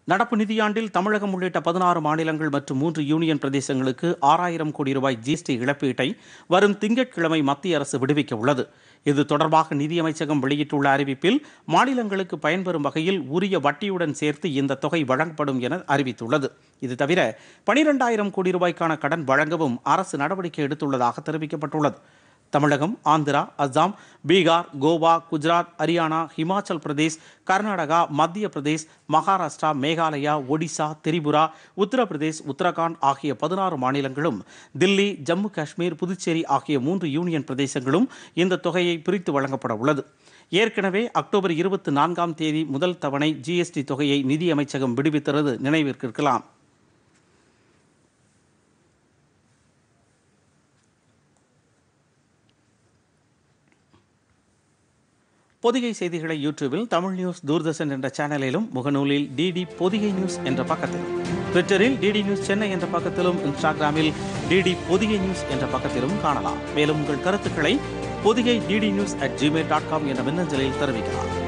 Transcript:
நடப்பு நிதியாண்டில் தமிழகம் உள்ளிட்ட பதினாறு மாநிலங்கள் மற்றும் மூன்று யூனியன் பிரதேசங்களுக்கு ஆறாயிரம் கோடி ரூபாய் ஜிஎஸ்டி இழப்பீட்டை வரும் திங்கட்கிழமை மத்திய அரசு விடுவிக்க உள்ளது இது தொடர்பாக நிதியமைச்சகம் வெளியிட்டுள்ள அறிவிப்பில் மாநிலங்களுக்கு பயன்பெறும் வகையில் உரிய வட்டியுடன் சேர்த்து இந்த தொகை வழங்கப்படும் என அறிவித்துள்ளது இது தவிர பனிரெண்டாயிரம் கோடி ரூபாய்க்கான கடன் வழங்கவும் அரசு நடவடிக்கை எடுத்துள்ளதாக தெரிவிக்கப்பட்டுள்ளது தமிழகம் ஆந்திரா அஸ்ஸாம் பீகார் கோவா குஜராத் ஹரியானா ஹிமாச்சல் பிரதேஷ் கர்நாடகா மத்திய பிரதேஷ் மகாராஷ்டிரா மேகாலயா ஒடிசா திரிபுரா உத்தரப்பிரதேஷ் உத்தரகாண்ட் ஆகிய பதினாறு மாநிலங்களும் தில்லி ஜம்மு காஷ்மீர் புதுச்சேரி ஆகிய மூன்று யூனியன் பிரதேசங்களும் இந்த தொகையை பிரித்து வழங்கப்பட உள்ளது ஏற்கனவே அக்டோபர் இருபத்தி நான்காம் தேதி முதல் தவணை ஜிஎஸ்டி தொகையை நிதி அமைச்சகம் விடுவித்தது நினைவிற்கிருக்கலாம் பொதிகை செய்திகளை யூடியூபில் தமிழ் நியூஸ் தூர்தர்ஷன் என்ற சேனலிலும் முகநூலில் டிடி பொதிகை நியூஸ் என்ற பக்கத்திலும் ட்விட்டரில் டிடி நியூஸ் சென்னை என்ற பக்கத்திலும் இன்ஸ்டாகிராமில் டிடி பொதிகை நியூஸ் என்ற பக்கத்திலும் காணலாம் மேலும் உங்கள் கருத்துக்களை Pothigai DD news at Gmail dot com என்ற மின்னஞ்சலில் தெரிவிக்கலாம்